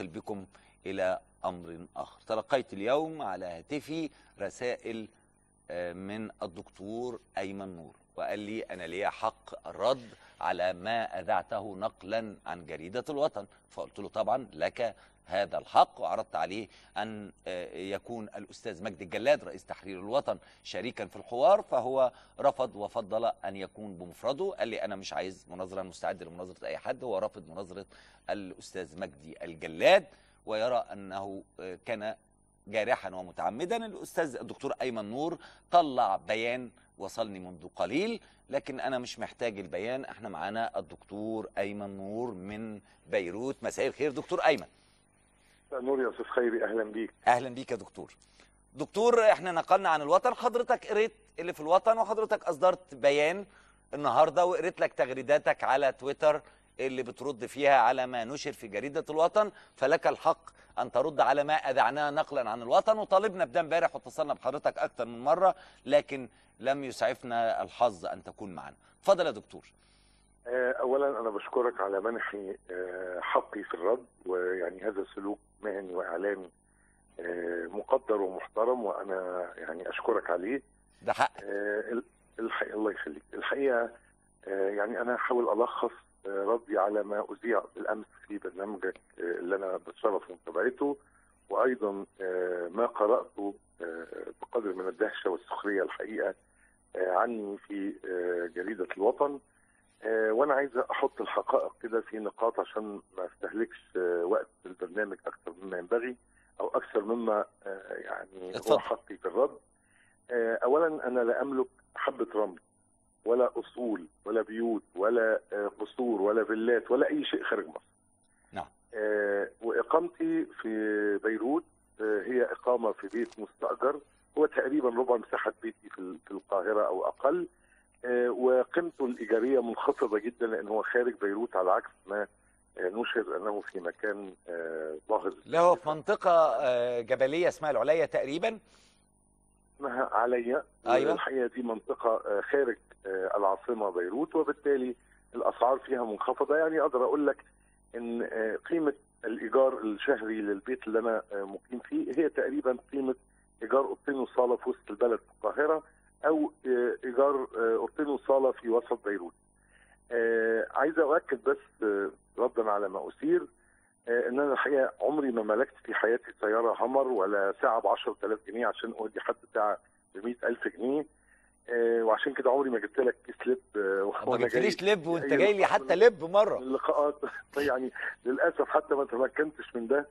أنتقل بكم إلى أمر آخر تلقيت اليوم على هاتفي رسائل آه، من الدكتور أيمن نور وقال لي أنا لي حق الرد على ما أذعته نقلا عن جريدة الوطن فقلت له طبعا لك هذا الحق وعرضت عليه أن آه، يكون الأستاذ مجدي الجلاد رئيس تحرير الوطن شريكا في الحوار فهو رفض وفضل أن يكون بمفرده قال لي أنا مش عايز مناظرة أنا مستعد لمناظرة أي حد هو رافض مناظرة الأستاذ مجدي الجلاد ويرى أنه آه، كان جارحا ومتعمدا الأستاذ الدكتور أيمن نور طلع بيان وصلني منذ قليل لكن أنا مش محتاج البيان احنا معانا الدكتور أيمن نور من بيروت مساء الخير دكتور أيمن نور يا استاذ خيري اهلا بيك اهلا بيك يا دكتور دكتور احنا نقلنا عن الوطن حضرتك قريت اللي في الوطن وحضرتك اصدرت بيان النهارده وقريت لك تغريداتك على تويتر اللي بترد فيها على ما نشر في جريده الوطن فلك الحق ان ترد على ما اذعناه نقلا عن الوطن وطالبنا بده امبارح واتصلنا بحضرتك اكتر من مره لكن لم يسعفنا الحظ ان تكون معنا اتفضل يا دكتور آه، اولا انا بشكرك على منحي آه، حقي في الرد ويعني هذا سلوك مهني واعلامي آه، مقدر ومحترم وانا يعني اشكرك عليه ده حق آه، ال- الحقيقة الله يخليك الحقيقه آه، يعني انا هحاول الخص آه، ردي على ما اذيع بالامس في برنامجك آه، اللي انا بتشرف متابعته وايضا آه، ما قراته آه، بقدر من الدهشه والسخريه الحقيقه آه، عني في آه، جريده الوطن آه، وانا عايز احط الحقائق كده في نقاط عشان ما استهلكش آه، وقت البرنامج اكثر مما ينبغي او اكثر مما آه، يعني اتفضل. هو حقي في الرد آه، اولا انا لا املك حبه رمل ولا اصول ولا بيوت ولا آه، قصور ولا فيلات ولا اي شيء خارج مصر نعم. آه، واقامتي في بيروت آه، هي اقامه في بيت مستاجر هو تقريبا ربع مساحه بيتي في ال- في القاهره او اقل آه، وقيمته الايجاريه منخفضه جدا لان هو خارج بيروت على عكس ما آه، نشر انه في مكان آه، ظاهر لا هو في منطقه آه، جبليه اسمها العليا تقريبا اسمها عليا أيوة. الحقيقه دي منطقه آه، خارج آه، العاصمه بيروت وبالتالي الاسعار فيها منخفضه يعني اقدر اقول لك ان آه، قيمه الايجار الشهري للبيت اللي انا آه، مقيم فيه هي تقريبا قيمه ايجار اوضتين وصاله في وسط البلد في القاهره او آه، ايجار آه، اوضتين وصاله في وسط بيروت. آه، عايز اؤكد بس آه، ردا على ما اثير آه، ان انا الحقيقه عمري ما ملكت في حياتي سياره همر ولا ساعه ب 10000 جنيه عشان اودي حد ساعه ب 100000 جنيه آه، وعشان كده عمري ما جبت لك كيس لب آه، ما وأنا جاي جبتليش لب وانت أي جاي لي لقاء حتى من- لب مره اللقاءات يعني للاسف حتى ما تمكنتش من ده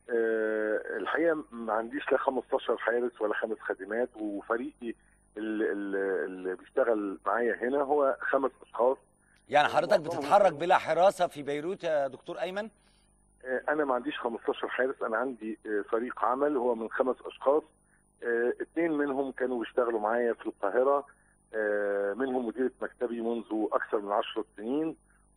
آه، الحقيقه ما عنديش لا 15 حارس ولا خمس خادمات وفريقي اللي, اللي بيشتغل معايا هنا هو خمس اشخاص يعني حضرتك معظمهم بتتحرك كده. بلا حراسه في بيروت يا دكتور ايمن آه، انا ما عنديش 15 حارس انا عندي آه، فريق عمل هو من خمس اشخاص آه، اثنين منهم كانوا بيشتغلوا معايا في القاهره آه، منهم مديره مكتبي منذ اكثر من 10 سنين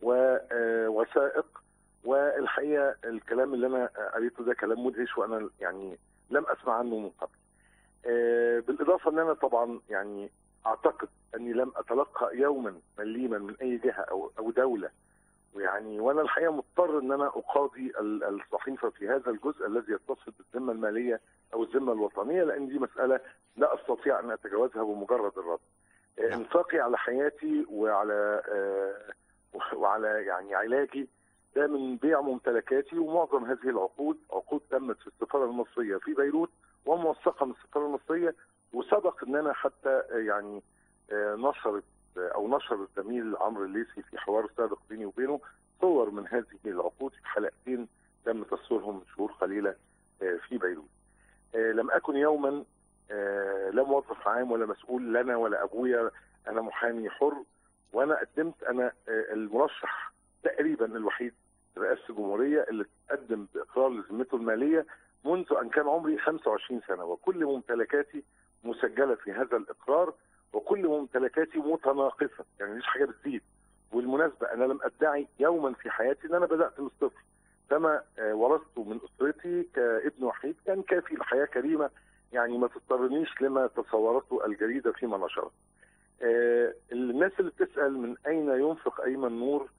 ووثائق والحقيقه الكلام اللي انا قريته ده كلام مدهش وانا يعني لم اسمع عنه من قبل. آه، بالاضافه ان انا طبعا يعني اعتقد اني لم اتلقى يوما مليما من اي جهه او او دوله ويعني وانا الحقيقه مضطر ان انا اقاضي ال- الصحيفه في هذا الجزء الذي يتصل بالذمه الماليه او الذمه الوطنيه لان دي مساله لا استطيع ان اتجاوزها بمجرد الرد. آه، نعم. انفاقي على حياتي وعلى آه، وعلى يعني علاجي ده من بيع ممتلكاتي ومعظم هذه العقود عقود تمت في السفاره المصريه في بيروت وموثقه من السفاره المصريه وسبق ان انا حتى آه، يعني آه، نشرت آه، او نشر الزميل عمرو الليثي في حوار سابق بيني وبينه صور من هذه العقود في حلقتين تم تصويرهم من شهور قليله آه، في بيروت. آه، لم اكن يوما آه، لا موظف عام ولا مسؤول لنا ولا ابويا انا محامي حر وانا قدمت انا آه، المرشح تقريبا الوحيد رئاسه الجمهوريه اللي تقدم باقرار لذمته الماليه منذ ان كان عمري 25 سنه وكل ممتلكاتي مسجله في هذا الاقرار وكل ممتلكاتي متناقصه يعني مفيش حاجه بتزيد والمناسبه انا لم ادعي يوما في حياتي ان انا بدات من الصفر فما آه، ورثته من اسرتي كابن وحيد كان كافي لحياه كريمه يعني ما تضطرنيش لما تصورته الجريده فيما نشرت. آه، الناس اللي بتسال من اين ينفق ايمن نور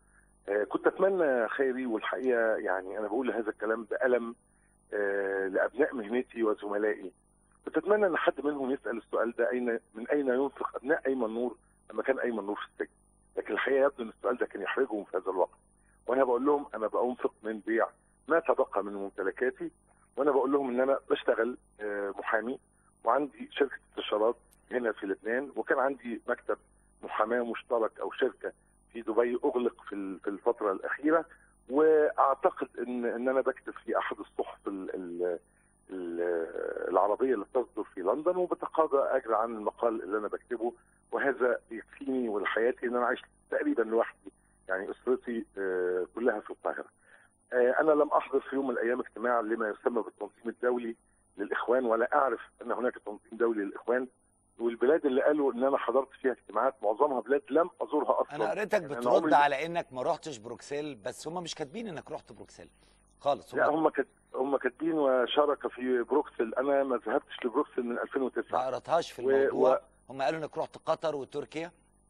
آه، كنت اتمنى خيري والحقيقه يعني انا بقول هذا الكلام بألم آه، لابناء مهنتي وزملائي كنت اتمنى ان حد منهم يسال السؤال ده اين من اين ينفق ابناء ايمن نور لما كان ايمن نور في السجن لكن الحقيقه يبدو ان السؤال ده كان يحرجهم في هذا الوقت وانا بقول لهم انا بأنفق من بيع ما تبقى من ممتلكاتي وانا بقول لهم ان انا بشتغل آه، محامي وعندي شركه استشارات هنا في لبنان وكان عندي مكتب محاماه مشترك او شركه في دبي اغلق في ال- في الفتره الاخيره واعتقد ان ان انا بكتب في احد الصحف ال ال ال العربيه اللي تصدر في لندن وبتقاضى اجر عن المقال اللي انا بكتبه وهذا يكفيني ولحياتي ان انا عايش تقريبا لوحدي يعني اسرتي آه، كلها في القاهره. آه، انا لم احضر في يوم من الايام اجتماع لما يسمى بالتنظيم الدولي للاخوان ولا اعرف ان هناك تنظيم دولي للاخوان والبلاد اللي قالوا ان انا حضرت فيها اجتماعات معظمها بلاد لم ازورها اصلا انا قريتك يعني أنا بترد عمري- على انك ما رحتش بروكسل بس هم مش كاتبين انك رحت بروكسل خالص لا هم هم كت... هم كاتبين وشارك في بروكسل انا ما ذهبتش لبروكسل من ما 2009 قراتهاش في و- الموضوع و- هم قالوا انك رحت قطر وتركيا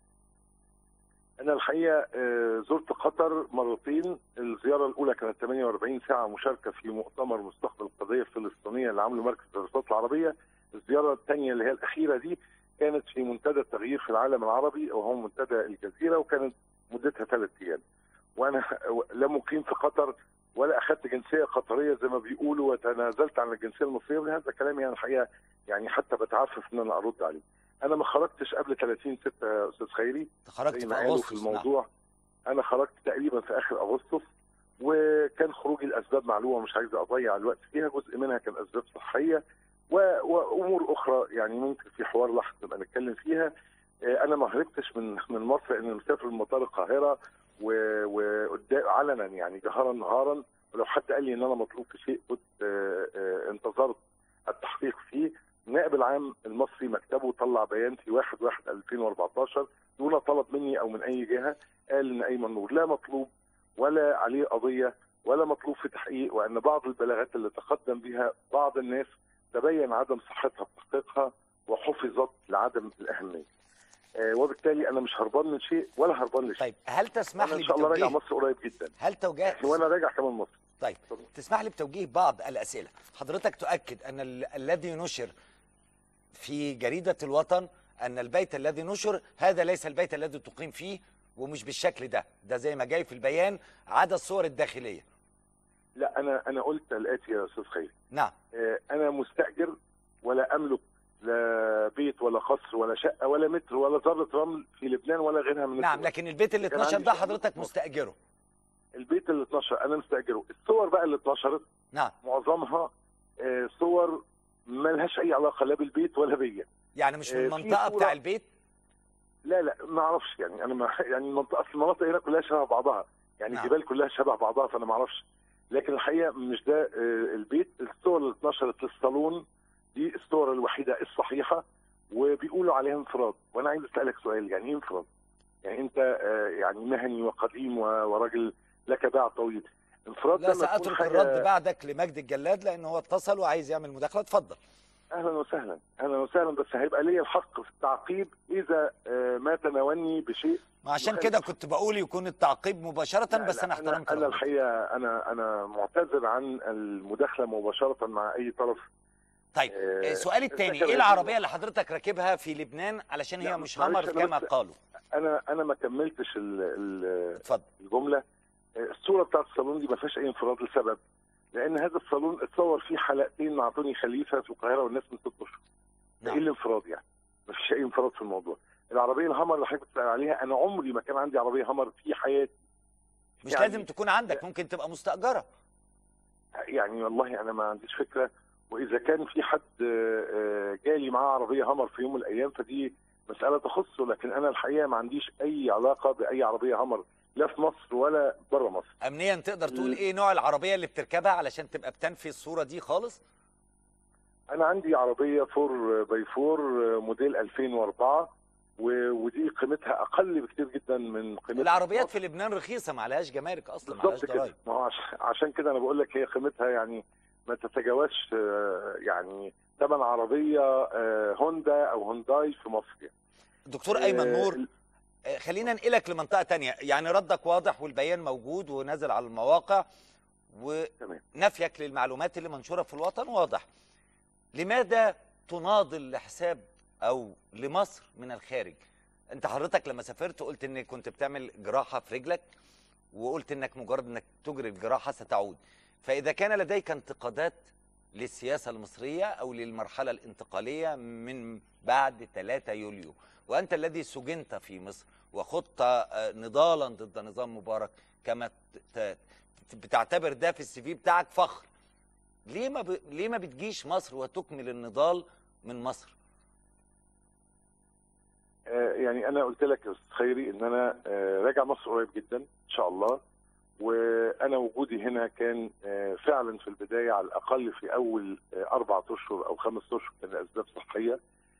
انا الحقيقه آه، زرت قطر مرتين الزياره الاولى كانت 48 ساعه مشاركه في مؤتمر مستقبل القضيه الفلسطينيه اللي عمله مركز الدراسات العربيه الزياره الثانيه اللي هي الاخيره دي كانت في منتدى التغيير في العالم العربي وهو منتدى الجزيره وكانت مدتها ثلاث ايام وانا لا مقيم في قطر ولا اخذت جنسيه قطريه زي ما بيقولوا وتنازلت عن الجنسيه المصريه وهذا كلام يعني الحقيقه يعني حتى بتعفف ان انا ارد عليه انا ما خرجتش قبل 30 6 يا استاذ خيري أنت خرجت زي في ما قالوا في اغسطس نعم. الموضوع انا خرجت تقريبا في اخر اغسطس وكان خروجي الاسباب معلومه مش عايز اضيع الوقت فيها جزء منها كان اسباب صحيه و... وامور اخرى يعني ممكن في حوار لاحق نبقى نتكلم فيها آه، انا ما هربتش من من مصر ان مسافر من مطار القاهره وعلنا يعني جهرا نهارا ولو حد قال لي ان انا مطلوب في شيء كنت آه، آه، انتظرت التحقيق فيه النائب العام المصري مكتبه طلع بيان في 1 1 2014 دون طلب مني او من اي جهه قال ان ايمن نور لا مطلوب ولا عليه قضيه ولا مطلوب في تحقيق وان بعض البلاغات اللي تقدم بها بعض الناس تبين عدم صحتها في تحقيقها وحفظت لعدم الاهميه. آه وبالتالي انا مش هربان من شيء ولا هربان لشيء. طيب هل تسمح انا لي ان شاء الله راجع بتوجيه مصر قريب جدا هل توجه وانا راجع كمان مصر. طيب اتفضل. تسمح لي بتوجيه بعض الأسئلة حضرتك تؤكد أن ال- الذي نشر في جريدة الوطن أن البيت الذي نشر هذا ليس البيت الذي تقيم فيه ومش بالشكل ده ده زي ما جاي في البيان عدا الصور الداخلية لا انا انا قلت الاتي يا استاذ خير نعم آه، انا مستاجر ولا املك لا بيت ولا قصر ولا شقه ولا متر ولا ذره رمل في لبنان ولا غيرها من نعم الدول. لكن البيت اللي كان 12 عندي ده شقة حضرتك في مصر. مستأجره البيت اللي 12 انا مستاجره الصور بقى اللي اتنشرت نعم معظمها آه، صور ما لهاش اي علاقه لا بالبيت ولا بيا يعني مش من آه، في المنطقة صورة- بتاع البيت لا لا ما اعرفش يعني انا ما يعني المنطقه اصل المناطق هنا كلها شبه بعضها يعني نعم. الجبال كلها شبه بعضها فانا ما اعرفش لكن الحقيقه مش ده آه، البيت الصور اللي اتنشرت للصالون دي الصور الوحيده الصحيحه وبيقولوا عليها انفراد وانا عايز اسالك سؤال يعني ايه انفراد؟ يعني انت آه، يعني مهني وقديم و- وراجل لك باع طويل انفراد لا ده لما تكون سأترك حاجة- الرد بعدك لمجد الجلاد لأن هو اتصل وعايز يعمل مداخلة اتفضل اهلا وسهلا اهلا وسهلا بس هيبقى لي الحق في التعقيب اذا آه، ما تناولني بشيء وعشان يخالف. كده كنت بقول يكون التعقيب مباشرة لا، بس لا، أنا احترمت انا رأيك. الحقيقه انا انا معتذر عن المداخله مباشره مع اي طرف طيب آه، السؤال الثاني ذكر ايه هذه العربيه اللي حضرتك راكبها في لبنان علشان هي لا، مش معلش همر أنا كما بس- قالوا انا انا ما كملتش ال- ال- اتفضل الجمله آه، الصوره بتاعت الصالون دي ما فيهاش اي انفراد لسبب لان هذا الصالون اتصور فيه حلقتين مع توني خليفه في القاهره والناس من ست اشهر ده ايه نعم. الانفراد يعني ما فيش اي انفراد في الموضوع العربيه الهمر اللي حضرتك بتسال عليها انا عمري ما كان عندي عربيه همر في حياتي مش يعني- لازم تكون عندك ممكن تبقى مستأجرة يعني والله انا ما عنديش فكره واذا كان في حد آه، آه، جالي معاه عربيه همر في يوم من الايام فدي مساله تخصه لكن انا الحقيقه ما عنديش اي علاقه باي عربيه همر لا في مصر ولا بره مصر امنيا تقدر تقول ال- ايه نوع العربيه اللي بتركبها علشان تبقى بتنفي الصوره دي خالص انا عندي عربيه فور باي فور آه، موديل 2004 و- ودي قيمتها اقل بكتير جدا من قيمتها العربيات في لبنان رخيصه ما عليهاش جمارك اصلا ما عليهاش بالظبط كده ضرايب ما هو عش- عشان كده انا بقول لك هي قيمتها يعني ما تتجاوزش آه، يعني ثمن عربيه آه، هوندا او هونداي في مصر يعني. دكتور ايمن آه، نور ال- آه، خلينا ننقلك لمنطقه تانية يعني ردك واضح والبيان موجود ونازل على المواقع تمام. ونفيك للمعلومات اللي منشوره في الوطن واضح لماذا تناضل لحساب او لمصر من الخارج انت حضرتك لما سافرت قلت انك كنت بتعمل جراحه في رجلك وقلت انك مجرد انك تجري الجراحه ستعود فاذا كان لديك انتقادات للسياسه المصريه او للمرحله الانتقاليه من بعد 3 يوليو وانت الذي سجنت في مصر وخضت آه، نضالا ضد نظام مبارك كما ت- ت- بتعتبر ده في السي في بتاعك فخر ليه ما ب... ليه ما بتجيش مصر وتكمل النضال من مصر آه، يعني انا قلت لك يا استاذ خيري ان انا آه، راجع مصر قريب جدا ان شاء الله وانا وجودي هنا كان آه، فعلا في البدايه على الاقل في اول آه، اربع اشهر او خمس اشهر كان لاسباب صحيه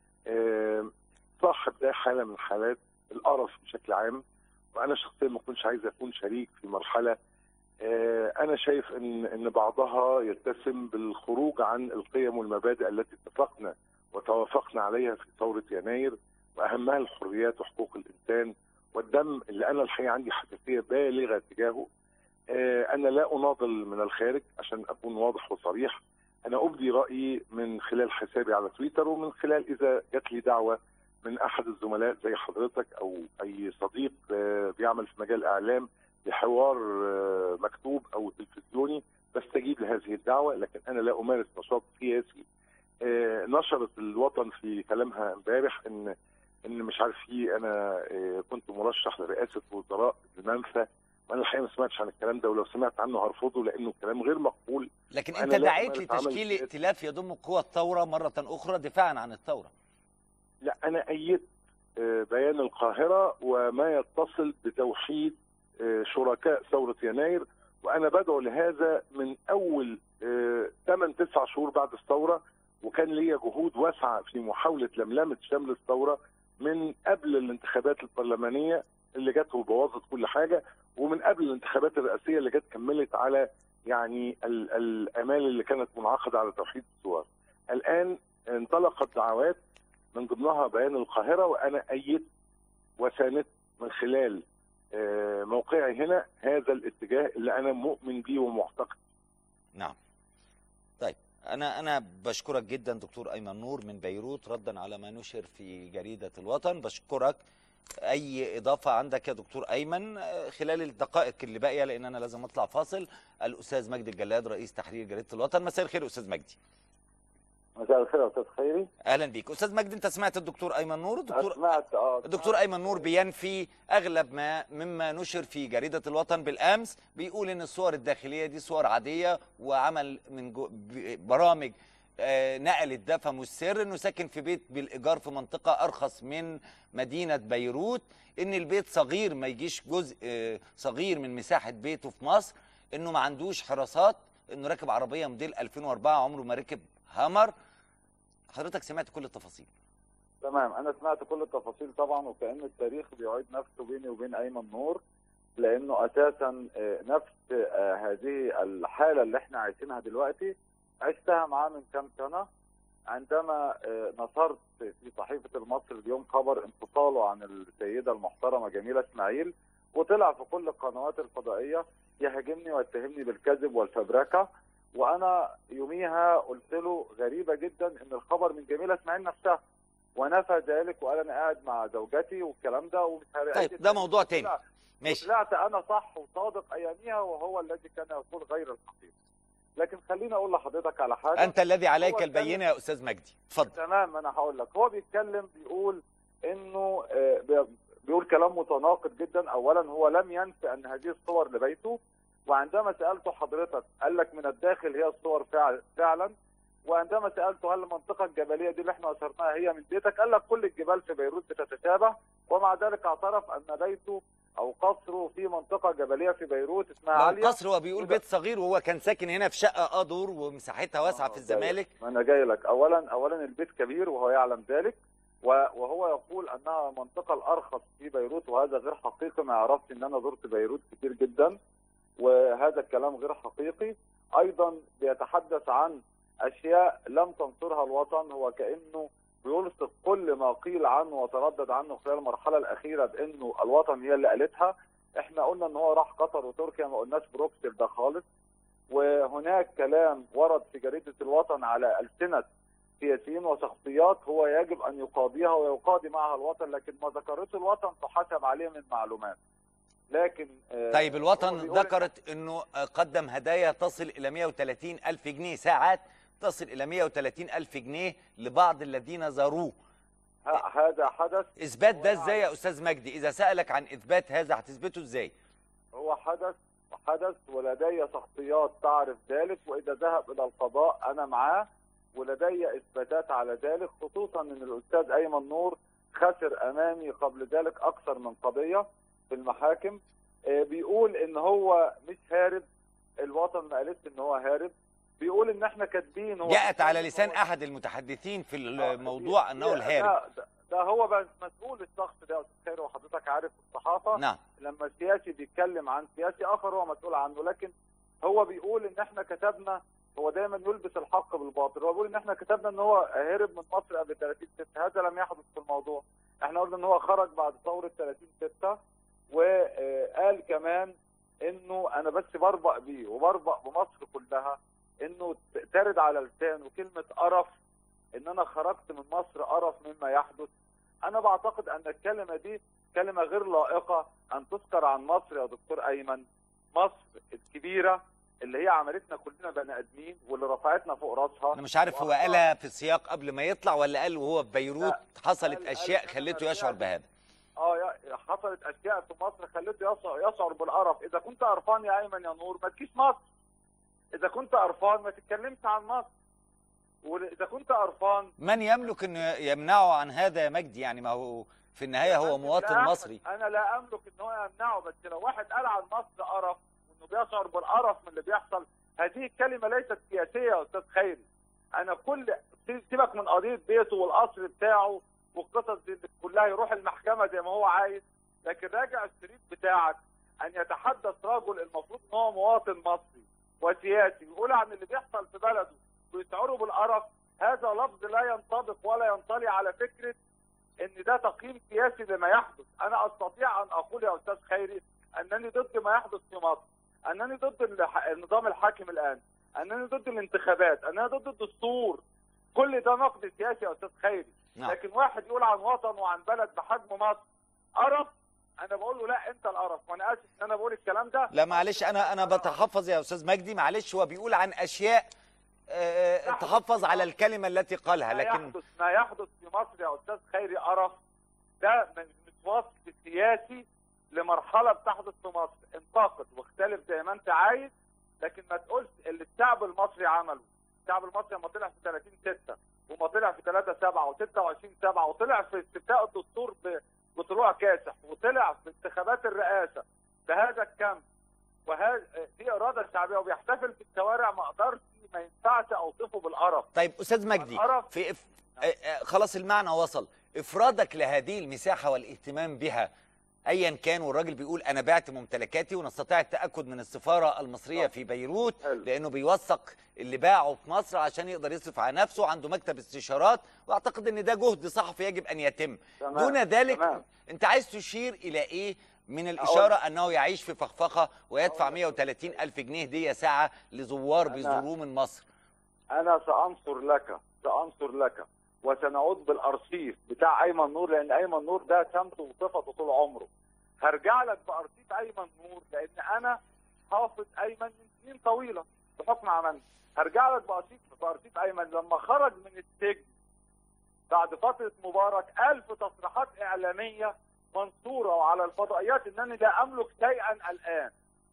آه، صاحب ده حاله من حالات القرف بشكل عام وانا شخصيا ما كنتش عايز اكون شريك في مرحله آه، انا شايف ان ان بعضها يتسم بالخروج عن القيم والمبادئ التي اتفقنا وتوافقنا عليها في ثوره يناير واهمها الحريات وحقوق الانسان والدم اللي انا الحقيقه عندي حساسيه بالغه تجاهه آه، انا لا اناضل من الخارج عشان اكون واضح وصريح انا ابدي رايي من خلال حسابي على تويتر ومن خلال اذا جات لي دعوه من احد الزملاء زي حضرتك او اي صديق آه، بيعمل في مجال اعلام لحوار آه، مكتوب او تلفزيوني بستجيب لهذه الدعوه لكن انا لا امارس نشاط سياسي آه، نشرت الوطن في كلامها امبارح ان ان مش عارف ايه انا آه، كنت مرشح لرئاسه وزراء المنفى وانا الحقيقه ما سمعتش عن الكلام ده ولو سمعت عنه هرفضه لانه كلام غير مقبول لكن وأنا انت لا دعيت أمارس عمل لتشكيل سياسي. ائتلاف يضم قوى الثوره مره اخرى دفاعا عن الثوره لا انا ايدت آه، بيان القاهره وما يتصل بتوحيد آه، شركاء ثوره يناير وانا بدعو لهذا من اول 8 9 شهور بعد الثوره وكان ليا جهود واسعه في محاوله لملمه شمل الثوره من قبل الانتخابات البرلمانيه اللي جت وبوظت كل حاجه ومن قبل الانتخابات الرئاسيه اللي جت كملت على يعني ال- الامال اللي كانت منعقده على توحيد الثوار. الان انطلقت دعوات من ضمنها بيان القاهرة وأنا أيدت وساندت من خلال آه، موقعي هنا هذا الاتجاه اللي أنا مؤمن بيه ومعتقد نعم طيب انا انا بشكرك جدا دكتور ايمن نور من بيروت ردا على ما نشر في جريده الوطن بشكرك اي اضافه عندك يا دكتور ايمن آه، خلال الدقائق اللي باقيه لان انا لازم اطلع فاصل الاستاذ مجدي الجلاد رئيس تحرير جريده الوطن مساء الخير استاذ مجدي مساء الخير يا استاذ خيري اهلا بيك استاذ مجدي انت سمعت الدكتور ايمن نور الدكتور سمعت اه الدكتور ايمن نور بينفي اغلب ما مما نشر في جريده الوطن بالامس بيقول ان الصور الداخليه دي صور عاديه وعمل من جو ب- برامج آه، نقل الدفن والسر انه ساكن في بيت بالايجار في منطقه ارخص من مدينه بيروت ان البيت صغير ما يجيش جزء آه، صغير من مساحه بيته في مصر انه ما عندوش حراسات انه راكب عربيه موديل 2004 عمره ما ركب هامر حضرتك سمعت كل التفاصيل تمام انا سمعت كل التفاصيل طبعا وكأن التاريخ بيعيد نفسه بيني وبين ايمن نور لانه اساسا آه، نفس آه، هذه الحاله اللي احنا عايشينها دلوقتي عشتها معاه من كام سنه عندما آه، نشرت في صحيفه المصري اليوم خبر انفصاله عن السيده المحترمه جميله اسماعيل وطلع في كل القنوات الفضائيه يهاجمني ويتهمني بالكذب والفبركه وانا يوميها قلت له غريبه جدا ان الخبر من جميله اسماعيل نفسها ونفى ذلك وقال انا قاعد مع زوجتي والكلام ده ومش طيب ده موضوع تاني طلع- ماشي طلعت انا صح وصادق اياميها وهو الذي كان يقول غير الحقيقه لكن خليني اقول لحضرتك على حاجه انت الذي عليك هو البينه يا استاذ مجدي اتفضل تمام انا هقول لك هو بيتكلم بيقول انه آه، بي- بيقول كلام متناقض جدا اولا هو لم ينفي ان هذه الصور لبيته وعندما سالته حضرتك قال لك من الداخل هي الصور فعل فعلا وعندما سالته هل المنطقه الجبليه دي اللي احنا اثرناها هي من بيتك قال لك كل الجبال في بيروت بتتشابه ومع ذلك اعترف ان بيته او قصره في منطقه جبليه في بيروت اسمها ما هو عاليه القصر هو بيقول وده- بيت صغير وهو كان ساكن هنا في شقه اه دور ومساحتها واسعه في آه، الزمالك ما انا جاي لك اولا اولا البيت كبير وهو يعلم ذلك و- وهو يقول انها المنطقه الارخص في بيروت وهذا غير حقيقي ما يعرفش ان انا زرت بيروت كتير جدا وهذا الكلام غير حقيقي ايضا بيتحدث عن اشياء لم تنصرها الوطن هو كانه ويلصق كل ما قيل عنه وتردد عنه خلال المرحله الاخيره بانه الوطن هي اللي قالتها احنا قلنا ان هو راح قطر وتركيا ما قلناش بروكسل ده خالص وهناك كلام ورد في جريده الوطن على السنه سياسيين وشخصيات هو يجب ان يقاضيها ويقاضي معها الوطن لكن ما ذكرته الوطن تحاسب عليه من معلومات لكن آه، طيب هو الوطن بيقول- ذكرت انه قدم هدايا تصل الى 130 الف جنيه ساعات تصل الى 130 الف جنيه لبعض الذين زاروه ه- هذا حدث اثبات ده هو ازاي يا استاذ مجدي اذا سالك عن اثبات هذا هتثبته ازاي هو حدث حدث ولدي شخصيات تعرف ذلك واذا ذهب الى القضاء انا معاه ولدي اثباتات على ذلك خصوصا ان الاستاذ ايمن نور خسر امامي قبل ذلك اكثر من قضيه في المحاكم آه، بيقول ان هو مش هارب الوطن ما قالتش ان هو هارب بيقول ان احنا كاتبين هو جاءت على لسان هو- احد المتحدثين في آه، الموضوع دي- انه دي- الهارب ده, ده هو بس مسؤول الشخص ده يا استاذ خير وحضرتك عارف في الصحافه نعم لما السياسي بيتكلم عن سياسي اخر هو مسؤول عنه لكن هو بيقول ان احنا كتبنا هو دايما يلبس الحق بالباطل هو بيقول ان احنا كتبنا ان هو هرب من مصر قبل 30 6 هذا لم يحدث في الموضوع احنا قلنا ان هو خرج بعد ثوره 30 6 وقال كمان انه انا بس بربق بيه وبربق بمصر كلها انه ترد على لسانه كلمه قرف ان انا خرجت من مصر قرف مما يحدث انا بعتقد ان الكلمه دي كلمه غير لائقه ان تذكر عن مصر يا دكتور ايمن مصر الكبيره اللي هي عملتنا كلنا بني ادمين واللي رفعتنا فوق راسها انا مش عارف هو وأخطأ- قالها في السياق قبل ما يطلع ولا قال وهو في بيروت لا، حصلت قال- اشياء قال- خلته قال- يشعر بهذا اه يا- حصلت اشياء في مصر خلته يشعر, يشعر بالقرف اذا كنت قرفان يا ايمن يا نور ما تجيش مصر اذا كنت قرفان ما تتكلمش عن مصر واذا كنت قرفان من يملك ان يمنعه عن هذا يا مجدي يعني ما هو في النهايه هو أنا مواطن لا أحد- مصري انا لا املك ان هو يمنعه بس لو واحد قال عن مصر قرف وانه بيشعر بالقرف من اللي بيحصل هذه الكلمه ليست سياسيه يا استاذ خيري انا كل سيبك من قضيه بيته والقصر بتاعه والقصص دي كلها يروح المحكمه زي ما هو عايز لكن راجع الشريط بتاعك ان يتحدث رجل المفروض ان هو مواطن مصري وسياسي يقول عن اللي بيحصل في بلده ويشعروا بالقرف هذا لفظ لا ينطبق ولا ينطلي على فكره ان ده تقييم سياسي لما يحدث انا استطيع ان اقول يا استاذ خيري انني ضد ما يحدث في مصر انني ضد الح- النظام الحاكم الان انني ضد الانتخابات انني ضد الدستور كل ده نقد سياسي يا استاذ خيري نعم. لكن واحد يقول عن وطن وعن بلد بحجم مصر قرف انا بقول له لا انت القرف وانا اسف ان انا بقول الكلام ده لا معلش انا انا بتحفظ يا استاذ مجدي معلش هو بيقول عن اشياء آه، تحفظ على الكلمه التي قالها ما لكن يحدث ما يحدث في مصر يا استاذ خيري قرف ده من مش وصف سياسي لمرحله بتحدث في مصر انتقد واختلف زي ما انت عايز لكن ما تقولش اللي الشعب المصري عمله الشعب المصري لما طلع في 30 6 وما طلع في 3 7 و26 7 وطلع في استفتاء الدستور ب- بطلوع كاسح وطلع في انتخابات الرئاسه بهذا الكم وهذا دي اراده شعبيه وبيحتفل في الشوارع ما اقدرش ما ينفعش اوصفه بالقرف طيب استاذ مجدي القرف. في إف... آه، آه، خلاص المعنى وصل افرادك لهذه المساحه والاهتمام بها ايا كان والراجل بيقول انا بعت ممتلكاتي ونستطيع التاكد من السفاره المصريه في بيروت حلو. لانه بيوثق اللي باعه في مصر عشان يقدر يصرف على نفسه عنده مكتب استشارات واعتقد ان ده جهد صحفي يجب ان يتم تمام، دون ذلك تمام. انت عايز تشير الى ايه من الاشاره انه يعيش في فخفخه ويدفع أقول لك. 130 الف جنيه دي ساعه لزوار أنا- بيزوروه من مصر انا سانصر لك سانصر لك وسنعود بالارشيف بتاع ايمن نور لان ايمن نور ده سمته وصفته طول عمره هرجع لك بارشيف ايمن نور لان انا حافظ ايمن من سنين طويله بحكم عملي هرجع لك بارشيف بارشيف ايمن لما خرج من السجن بعد فتره مبارك قال في تصريحات اعلاميه منصوره وعلى الفضائيات انني لا املك شيئا الان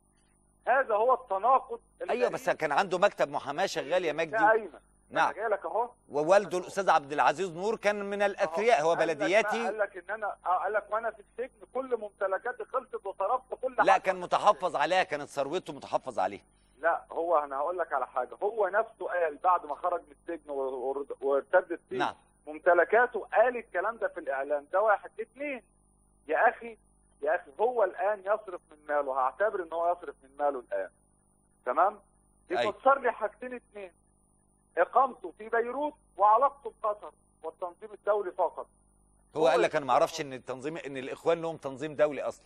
هذا هو التناقض ايوه بس الغريب. كان عنده مكتب محاماه شغال يا يا مجدي ايمن نعم. انا جاي لك اهو ووالده الاستاذ عبد العزيز نور كان من الاثرياء هو قال لك ما- بلدياتي قال لك ان انا آه، قال لك وانا في السجن كل ممتلكاتي خلصت وصرفت كل لا حاجة. كان متحفظ عليها كانت ثروته متحفظ عليها لا هو انا هقول لك على حاجه هو نفسه قال بعد ما خرج من السجن و- و- وارتدت فيه نعم ممتلكاته قال الكلام ده في الاعلام ده واحد اثنين يا اخي يا اخي هو الان يصرف من ماله هعتبر ان هو يصرف من ماله الان تمام أيوة. يفسر لي حاجتين اثنين اقامته في بيروت وعلاقته بقطر والتنظيم الدولي فقط هو قال لك انا ما اعرفش ان التنظيم ان الاخوان لهم تنظيم دولي اصلا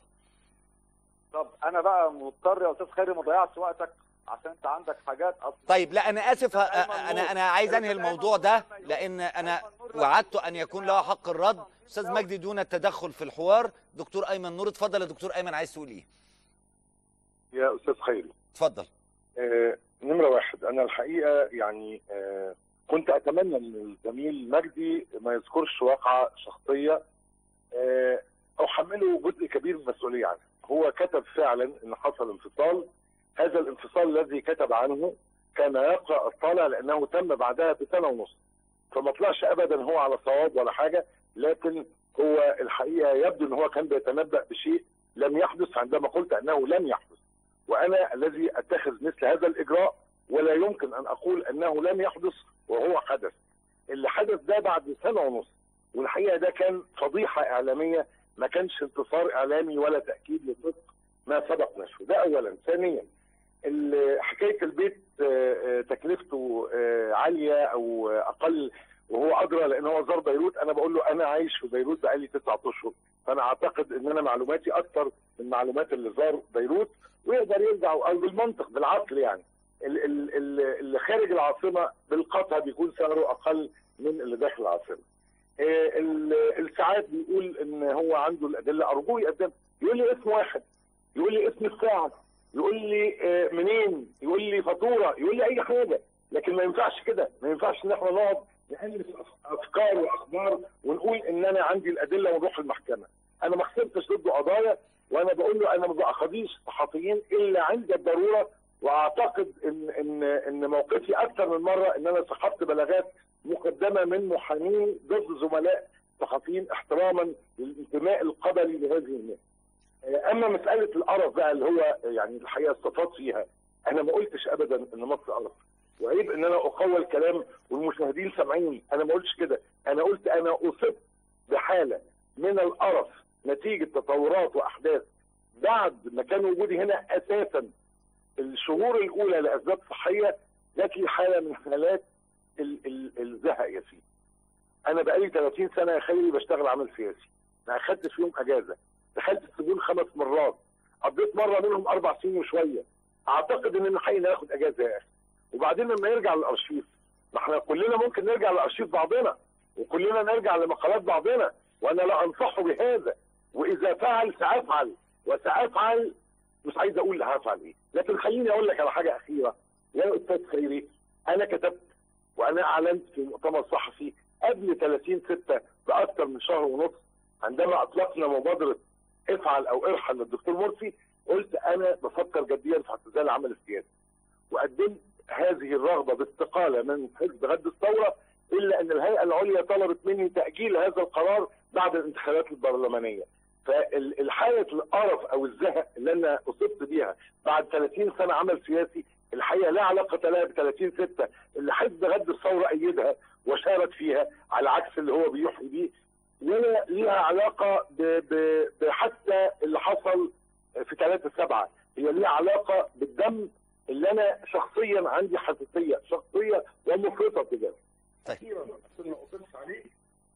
طب انا بقى مضطر يا استاذ خيري ما اضيعش وقتك عشان انت عندك حاجات اصلا طيب لا انا اسف ه- أيمن انا نور. انا عايز انهي أيمن الموضوع نور ده لما يقول- لان انا أيمن نور لما وعدت يقول ان يكون له حق الرد استاذ مجدي دون التدخل في الحوار دكتور ايمن نور اتفضل يا دكتور ايمن عايز تقول ايه يا استاذ خيري اتفضل آه، نمرة واحد أنا الحقيقة يعني آه، كنت أتمنى أن الزميل مجدي ما يذكرش واقعة شخصية آه، أحمله جزء كبير من المسؤولية عنها هو كتب فعلا أن حصل انفصال هذا الانفصال الذي كتب عنه كان يقرأ الطالع لأنه تم بعدها بسنة ونص فما طلعش أبدا هو على صواب ولا حاجة لكن هو الحقيقة يبدو أن هو كان بيتنبأ بشيء لم يحدث عندما قلت أنه لم يحدث وانا الذي اتخذ مثل هذا الاجراء ولا يمكن ان اقول انه لم يحدث وهو حدث اللي حدث ده بعد سنه ونص والحقيقه ده كان فضيحه اعلاميه ما كانش انتصار اعلامي ولا تاكيد لصدق ما سبق نشره ده اولا ثانيا ال- حكايه البيت آه، آه، تكلفته آه، عاليه او آه، اقل وهو ادرى لان هو زار بيروت انا بقول له انا عايش في بيروت بقالي تسعة اشهر فانا اعتقد ان انا معلوماتي اكثر من معلومات اللي زار بيروت ويقدر يرجع او بالمنطق بالعقل يعني ال- ال- ال- اللي خارج العاصمه بالقطع بيكون سعره اقل من اللي داخل العاصمه. آه، ال- الساعات بيقول ان هو عنده الادله ارجوه يقدم يقول لي اسم واحد يقول لي اسم الساعه يقول لي آه، منين يقول لي فاتوره يقول لي اي حاجه لكن ما ينفعش كده ما ينفعش ان احنا نقعد نالف أف- افكار واخبار ونقول ان انا عندي الادله ونروح المحكمه انا ما خسرتش ضده قضايا وانا بقول له انا ما باخديش صحفيين الا عند الضروره واعتقد ان ان ان موقفي اكثر من مره ان انا سحبت بلاغات مقدمه من محامين ضد زملاء صحفيين احتراما للانتماء القبلي لهذه الناس. اما مساله القرف بقى اللي هو يعني الحقيقه استفاض فيها انا ما قلتش ابدا ان مصر قرف وعيب ان انا اقول كلام والمشاهدين سامعيني انا ما قلتش كده انا قلت انا اصبت بحاله من القرف نتيجه تطورات واحداث بعد ما كان وجودي هنا اساسا الشهور الاولى لاسباب صحيه جات لي حاله من حالات ال- ال- الزهق يا سيدي. انا بقالي 30 سنه يا خيري بشتغل عمل سياسي. ما اخدتش يوم اجازه. دخلت السجون خمس مرات. قضيت مره منهم اربع سنين وشويه. اعتقد ان الحقيقه ناخد اجازه يا اخي. وبعدين لما يرجع للارشيف ما احنا كلنا ممكن نرجع للارشيف بعضنا وكلنا نرجع لمقالات بعضنا وانا لا انصحه بهذا واذا فعل سافعل وسافعل مش عايز اقول هفعل ايه لكن خليني اقول لك على حاجه اخيره يا استاذ خيري انا كتبت وانا اعلنت في مؤتمر صحفي قبل 30 6 باكثر من شهر ونص عندما اطلقنا مبادره افعل او ارحل للدكتور مرسي قلت انا بفكر جديا في اعتزال العمل السياسي وقدمت هذه الرغبه باستقاله من حزب غد الثوره الا ان الهيئه العليا طلبت مني تاجيل هذا القرار بعد الانتخابات البرلمانيه فالحاله القرف او الزهق اللي انا اصبت بيها بعد 30 سنه عمل سياسي الحقيقه لا علاقه لها ب 30 6 اللي حزب غد الثوره ايدها وشارك فيها على عكس اللي هو بيحيي بيه ولا ليها علاقه ب- ب- بحتى اللي حصل في 3 7 هي ليها علاقه بالدم اللي انا شخصيا عندي حساسيه شخصيه ومفرطه تجاهه. طيب. اخيرا عشان ما اقصرش عليك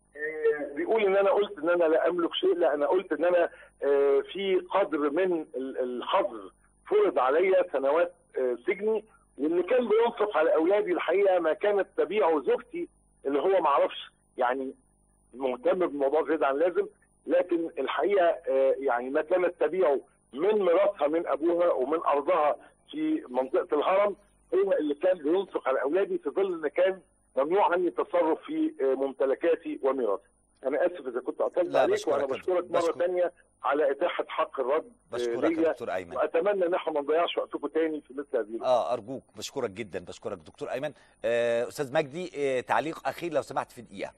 آه، بيقول ان انا قلت ان انا لا املك شيء لا انا قلت ان انا آه، في قدر من ال- الحظر فرض عليا سنوات آه، سجني واللي كان بينفق على اولادي الحقيقه ما كانت تبيعه زوجتي اللي هو ما اعرفش يعني مهتم بالموضوع زيادة عن اللازم لكن الحقيقه آه، يعني ما كانت تبيعه من ميراثها من ابوها ومن ارضها في منطقه الهرم هو اللي كان بينفق على اولادي في ظل ان كان ممنوع عني التصرف في آه، ممتلكاتي وميراثي. انا اسف اذا كنت اطلت لا، عليك بشكرك وانا يا بشكرك دكتور. مره بشكر- ثانيه على اتاحه حق الرد آه، بشكرك يا ليا دكتور ايمن واتمنى ان احنا ما نضيعش وقتكم تاني في مثل هذه اه ارجوك بشكرك جدا بشكرك دكتور ايمن آه استاذ مجدي آه تعليق اخير لو سمحت في دقيقه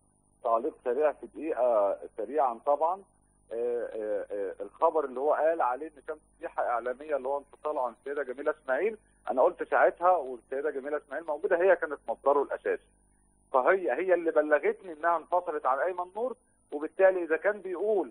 تعليق سريع في دقيقة سريعا طبعا آه، آه، آه، الخبر اللي هو قال عليه ان كان فضيحة اعلامية اللي هو انفصال عن السيدة جميلة اسماعيل انا قلت ساعتها والسيدة جميلة اسماعيل موجودة هي كانت مصدره الاساسي فهي هي اللي بلغتني انها انفصلت عن ايمن نور وبالتالي اذا كان بيقول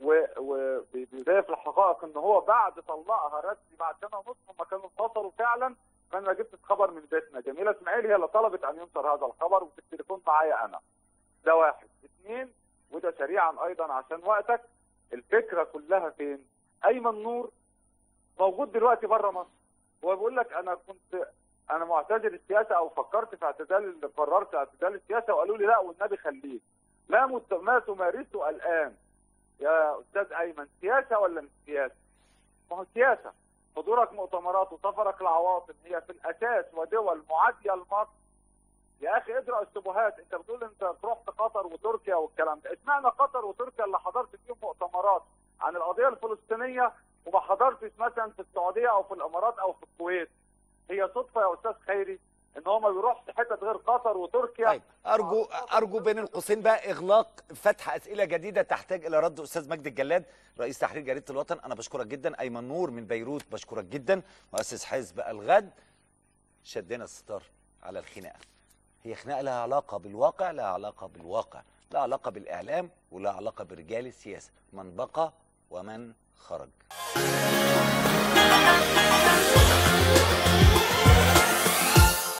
وبيضايف الحقائق ان هو بعد طلقها رسمي بعد سنه ونص هم كانوا انفصلوا فعلا فانا جبت خبر من بيتنا جميله اسماعيل هي اللي طلبت ان ينشر هذا الخبر وفي التليفون معايا انا ده واحد اثنين وده سريعا ايضا عشان وقتك الفكره كلها فين ايمن نور موجود دلوقتي بره مصر هو بيقول لك انا كنت انا معتزل السياسه او فكرت في اعتزال قررت اعتزال السياسه وقالوا لي لا والنبي خليك ما مت- ما تمارسه الان يا استاذ ايمن سياسه ولا مش سياسه؟ ما هو سياسه حضورك مؤتمرات وسفرك لعواصم هي في الاساس ودول معاديه لمصر يا اخي ادرا الشبهات انت بتقول انت رحت قطر وتركيا والكلام ده اشمعنى قطر وتركيا اللي حضرت فيهم مؤتمرات عن القضيه الفلسطينيه وما حضرتش مثلا في السعوديه او في الامارات او في الكويت هي صدفه يا استاذ خيري ان هو ما بيروحش حتت غير قطر وتركيا طيب ارجو ارجو بين القوسين بقى اغلاق فتح اسئله جديده تحتاج الى رد استاذ مجدي الجلاد رئيس تحرير جريده الوطن انا بشكرك جدا ايمن نور من بيروت بشكرك جدا مؤسس حزب الغد شدنا الستار على الخناقه هي خناقه لها علاقه بالواقع لها علاقه بالواقع لها علاقه بالاعلام ولها علاقه برجال السياسه من بقى ومن خرج